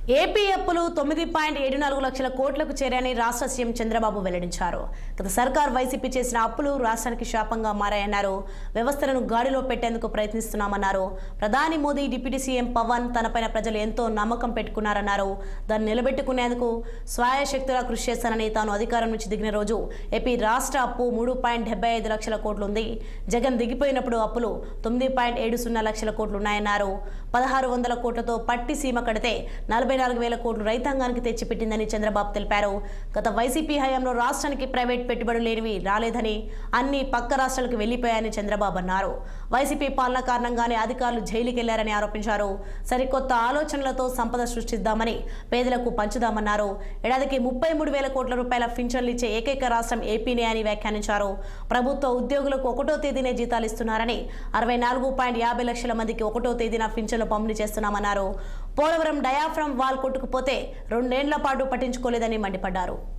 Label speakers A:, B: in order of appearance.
A: AP అప్పులు తొమ్మిది point ఏడు నాలుగు లక్షల కోట్లకు చేరాయని రాష్ట్ర సీఎం చంద్రబాబు వెల్లడించారు గత సర్కార్ వైసీపీ చేసిన అప్పులు రాష్ట్రానికి శాపంగా మారాయన్నారు వ్యవస్థలను గాడిలో పెట్టేందుకు ప్రయత్నిస్తున్నామన్నారు ప్రధాని మోదీ డిప్యూటీ సీఎం పవన్ తనపైన ప్రజలు ఎంతో నమ్మకం పెట్టుకున్నారన్నారు దాన్ని నిలబెట్టుకునేందుకు స్వాయశక్తులా కృషి చేస్తానని తాను అధికారం నుంచి దిగిన రోజు ఏపీ రాష్ట్ర అప్పు మూడు పాయింట్ డెబ్బై ఐదు లక్షల కోట్లు ఉంది జగన్ దిగిపోయినప్పుడు అప్పులు తొమ్మిది పాయింట్ ఏడు సున్నా లక్షల కోట్లు ఉన్నాయన్నారు పదహారు వందల కోట్లతో పట్టి సీమ కడితే నలభై నాలుగు వేల కోట్లు రైతాంగానికి తెచ్చిపెట్టిందని చంద్రబాబు తెలిపారు గత వైసీపీ హయాంలో రాష్ట్రానికి ప్రైవేట్ పెట్టుబడులు లేనివి రాలేదని అన్ని పక్క రాష్ట్రాలకు వెళ్లిపోయాయని చంద్రబాబు అన్నారు వైసీపీ పాలన కారణంగానే అధికారులు జైలుకి వెళ్లారని ఆరోపించారు సరికొత్త ఆలోచనలతో సంపద సృష్టిద్దామని పేదలకు పంచుదామన్నారు ఏడాదికి ముప్పై మూడు వేల కోట్ల రూపాయల పింఛన్లు ఇచ్చే ఏకైక రాష్ట్రం ఏపీనే అని వ్యాఖ్యానించారు ప్రభుత్వ ఉద్యోగులకు ఒకటో తేదీనే జీతాలు ఇస్తున్నారని అరవై నాలుగు పాయింట్ యాభై లక్షల మందికి ఒకటో తేదీన పింఛన్లు పంపిణీ చేస్తున్నామన్నారు పోలవరం డయాఫ్రమ్ వాల్ కొట్టుకుపోతే రెండేళ్ల పాటు పట్టించుకోలేదని మండిపడ్డారు